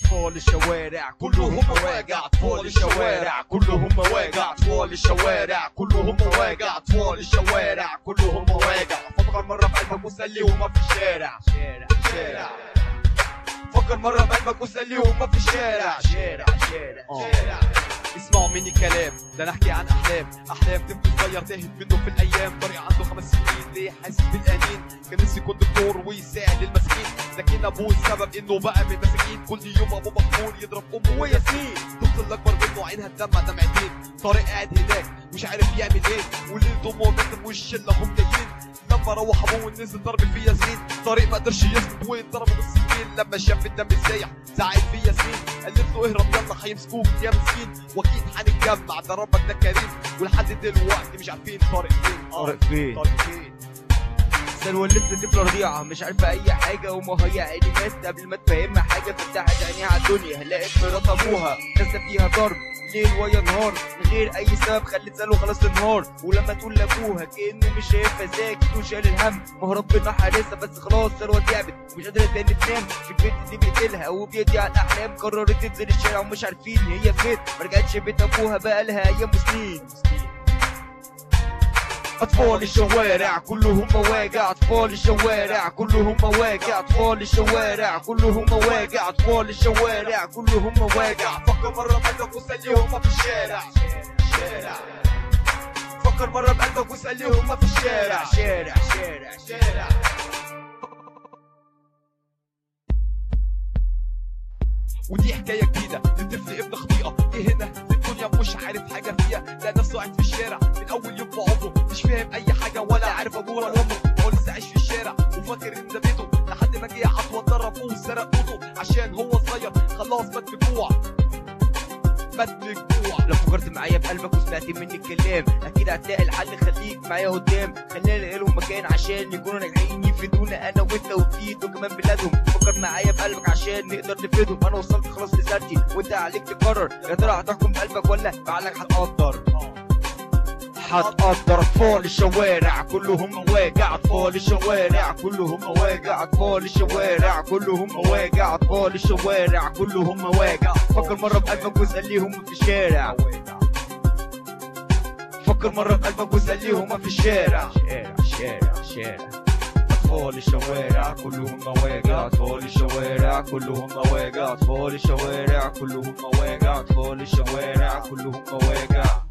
أطفال الشوارع كلهم مواجع أطفال الشوارع كلهم مواجع أطفال الشوارع كلهم مواجع أطفال الشوارع كلهم مواجع فكر مرة بقلبك وسلي وما في الشارع شارع شارع فكر مرة بقلبك وسلي وما في الشارع شارع شارع شارع اسمعوا مني كلام ده انا احكي عن احلام احلام طفل صغير تاهت منه في الايام طريق عنده خمس سنين ليه حاسس بالانين كان نفسه يكون دكتور ويساعد المسكين لكن ابوه السبب انه بقى من المساكين كل يوم ابوه مقبول يضرب امه وياسين طفل الاكبر منه عينها تدمع دمعتين طارق قاعد هناك مش عارف يعمل ايه وليلته امه بنت والشله هم جايين لما روح ابوه نزل ضرب في ياسين طارق ما قدرش يثبت واتضرب بالسكين لما شاف الدم سايح زعل في ياسين قالت له اهرب يلا هيمسكوك يا مسكين واكيد هنتجمع ده ربك ده كريم ولحد دلوقتي مش عارفين طارق فين طارق فين؟ طارق فين سلوى لسه طفلة رضيعة مش عارفة أي حاجة وما هي عيني مات قبل ما تفهمها حاجة فتحت عينيها على الدنيا لقيت مرات أبوها نازلة فيها ضرب ليل ويا نهار من غير أي سبب خلت سلوى خلاص تنهار ولما تقول لأبوها كأنه مش شايفها ساكت وشايل الهم ما هو ربنا حارسها بس خلاص سلوى تعبت ومش قادرة تاني تنام في البيت دي بيقتلها وبيدي على الأحلام قررت تنزل الشارع ومش عارفين هي فين مرجعتش بيت أبوها بقى لها أيام وسنين أطفال الشوارع كلهم مواجع أطفال الشوارع كلهم مواجع أطفال الشوارع كلهم مواجع أطفال الشوارع كلهم مواجع فكر مرة بقلبك وسلي هما في الشارع شارع فكر مرة بقلبك وسلي هما في الشارع شارع شارع شارع ودي حكاية جديدة لطفل ابن خطيئة جه هنا في الدنيا مش عارف حاجة فيها لا نفسه قاعد في الشارع من أول يوم في عمره مش فاهم أي حاجة ولا عارف أبوه ولا أمه هو لسه عايش في الشارع وفاكر إن ده بيته لحد ما جه عطوة ضرب أبوه وسرق قوته عشان هو صغير خلاص مات من الجوع مات من الجوع لو فكرت معايا بقلبك وسمعت مني الكلام اكيد هتلاقي الحل خليك معايا قدام خلينا نلاقي لهم مكان عشان يكونوا ناجحين يفيدونا انا وانت وفيد وكمان بلادهم فكر معايا بقلبك عشان نقدر نفيدهم انا وصلت خلاص لسالتي وانت عليك تقرر يا ترى هتحكم بقلبك ولا بعقلك هتقدر هتقدر اطفال الشوارع كلهم مواجع اطفال الشوارع كلهم مواجع اطفال الشوارع كلهم مواجع اطفال الشوارع كلهم مواجع فكر مره بقلبك واساليهم في الشارع فكر مره بقلبك واساليهم في الشارع شارع شارع شارع أطفال الشوارع كلهم مواجع أطفال الشوارع كلهم مواجع أطفال الشوارع كلهم مواجع أطفال الشوارع كلهم مواجع